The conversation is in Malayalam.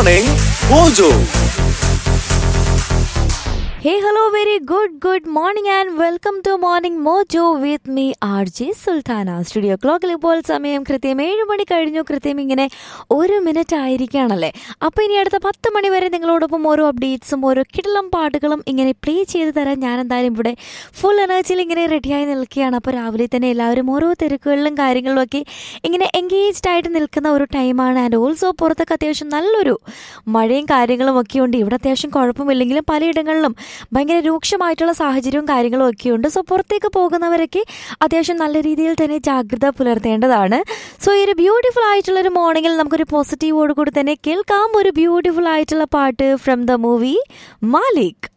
Morning Mojo. Hey, hello, very good, good morning and welcome to Morning Mojo with me, RJ Sultana studio ക്ലോക്കിൽ ഇപ്പോൾ സമയം കൃത്യം ഏഴ് മണി കഴിഞ്ഞു കൃത്യം ഇങ്ങനെ ഒരു മിനിറ്റ് ആയിരിക്കുകയാണല്ലേ അപ്പോൾ ഇനി അടുത്ത പത്ത് മണി വരെ നിങ്ങളോടൊപ്പം ഓരോ അപ്ഡേറ്റ്സും ഓരോ കിടലം പാട്ടുകളും ഇങ്ങനെ പ്ലേ ചെയ്ത് തരാൻ ഞാൻ എന്തായാലും ഇവിടെ ഫുൾ എനർജിയിൽ ഇങ്ങനെ റെഡിയായി നിൽക്കുകയാണ് അപ്പോൾ രാവിലെ തന്നെ എല്ലാവരും ഓരോ തിരക്കുകളിലും കാര്യങ്ങളിലും ഒക്കെ ഇങ്ങനെ എൻഗേജ്ഡ് ആയിട്ട് നിൽക്കുന്ന ഒരു ടൈമാണ് ആൻഡ് ഓൾസോ പുറത്തൊക്കെ അത്യാവശ്യം നല്ലൊരു മഴയും കാര്യങ്ങളും ഒക്കെ ഉണ്ട് ഇവിടെ അത്യാവശ്യം കുഴപ്പമില്ലെങ്കിലും പലയിടങ്ങളിലും ഭയങ്കര രൂക്ഷമായിട്ടുള്ള സാഹചര്യവും കാര്യങ്ങളും ഒക്കെ ഉണ്ട് സോ പുറത്തേക്ക് പോകുന്നവരൊക്കെ അത്യാവശ്യം നല്ല രീതിയിൽ തന്നെ ജാഗ്രത പുലർത്തേണ്ടതാണ് സോ ഈ ഒരു ബ്യൂട്ടിഫുൾ ആയിട്ടുള്ള ഒരു മോർണിംഗിൽ നമുക്കൊരു പോസിറ്റീവോട് കൂടി തന്നെ കേൾക്കാം ഒരു ബ്യൂട്ടിഫുൾ ആയിട്ടുള്ള പാട്ട് ഫ്രം ദ മൂവി മാലിക്